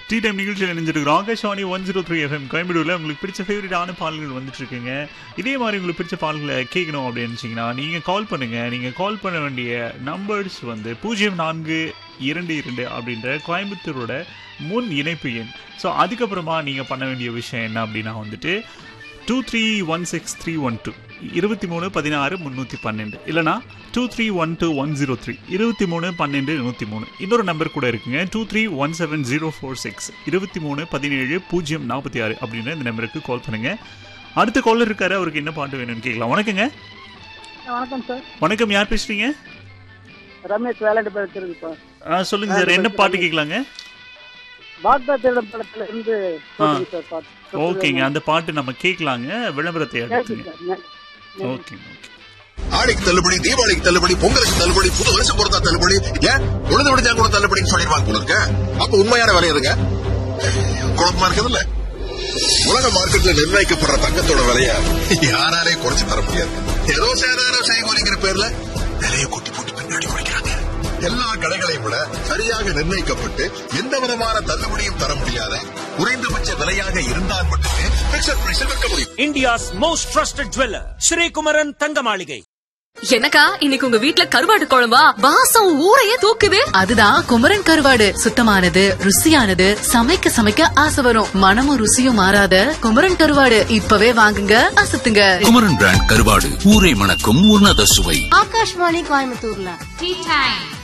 Tea time நிகழ்ச்சியில் இணைஞ்சிருக்கிறோம் Akashvani one zero three FM கோயம்பேடூரில் உங்களுக்கு பிடிச்ச ஃபேவரட்டான பாடல்கள் வந்துட்டு இருக்குங்க இதே மாதிரி உங்களுக்கு பிடிச்ச பாடல்களை கேட்கணும் அப்படின்னு நினச்சிங்கன்னா நீங்கள் கால் பண்ணுங்கள் நீங்கள் கால் பண்ண வேண்டிய நம்பர்ஸ் வந்து பூஜ்ஜியம் நான்கு இரண்டு இரண்டு அப்படின்ற கோயம்புத்தூரோட முன் இணைப்பு எண் ஸோ அதுக்கப்புறமா நீங்கள் பண்ண வேண்டிய விஷயம் என்ன அப்படின்னா வந்துட்டு two three one six three one two இருபத்தி மூணு பதினாறு முந்நூற்றி பன்னெண்டு இல்லைனா two three one two one zero three இருபத்தி மூணு பன்னெண்டு நூற்றி மூணு இன்னொரு நம்பர் கூட இருக்குங்க two three one seven zero four six இருபத்தி மூணு பதினேழு பூஜ்ஜியம் நாற்பத்தி ஆறு அப்படின்ற இந்த நம்பருக்கு கால் பண்ணுங்க அடுத்த காலர் இருக்காரு அவருக்கு என்ன பாட்டு வேணும்னு கேட்கலாம் வணக்கங்க வணக்கம் சார் வணக்கம் யார் பேசுறீங்க ரமேஷ் வேலாண்டு பேசுறது சார் ஆ, சொல்லுங்க சார் என்ன பாட்டு கேட்கலாங்க பாக்தா திருடம் படத்துல இருந்து போட்டுங்க சார் பாட்டு ஓகேங்க அந்த பாட்டு நம்ம கேட்கலாங்க விளம்பரத்தை நன்றி எடுத்துங்க சார் நன்றி. நன்றி. ஓகே ஓகே ஆடிக்கு தள்ளுபடி தீபாவளிக்கு தள்ளுபடி பொங்கலுக்கு தள்ளுபடி புது வருஷம் பொறுத்தா தள்ளுபடி ஏன் உழுது விடுஞ்சா கூட தள்ளுபடின்னு சொல்லிடுவாங்க போல இருக்க அப்ப உண்மையான விலை இருங்க குழப்பமா இருக்குதுல்ல உலக மார்க்கெட்ல நிர்ணயிக்கப்படுற தங்கத்தோட விலைய யாராலே குறைச்சு தர முடியாது ஏதோ சேதாரம் செய்கூலிங்கிற பேர்ல விலையை கூட்டி போட்டு பின்னாடி குறைக்கிறாங்க எல்லா கடைகளையும் விட சரியாக நிர்ணயிக்கப்பட்டு எந்த விதமான தள்ளுபடியும் தர முடியாத குறைந்தபட்ச விலையாக இருந்தால் மட்டுமே பிக்சர் பிரைஸில் விற்க முடியும் India's most trusted jeweler, Sri Kumaran Thangamaligai. எனக்கா இன்னைக்கு உங்க வீட்ல கருவாடு குழம்பா வாசம் ஊரையே தூக்குது அதுதான் குமரன் கருவாடு சுத்தமானது ருசியானது சமைக்க சமைக்க ஆசை வரும் மனமும் ருசியும் மாறாத குமரன் கருவாடு இப்பவே வாங்குங்க அசத்துங்க குமரன் பிராண்ட் கருவாடு ஊரை மணக்கும் உன்னத சுவை ஆகாஷ்வாணி கோயம்புத்தூர்ல டீ டைம்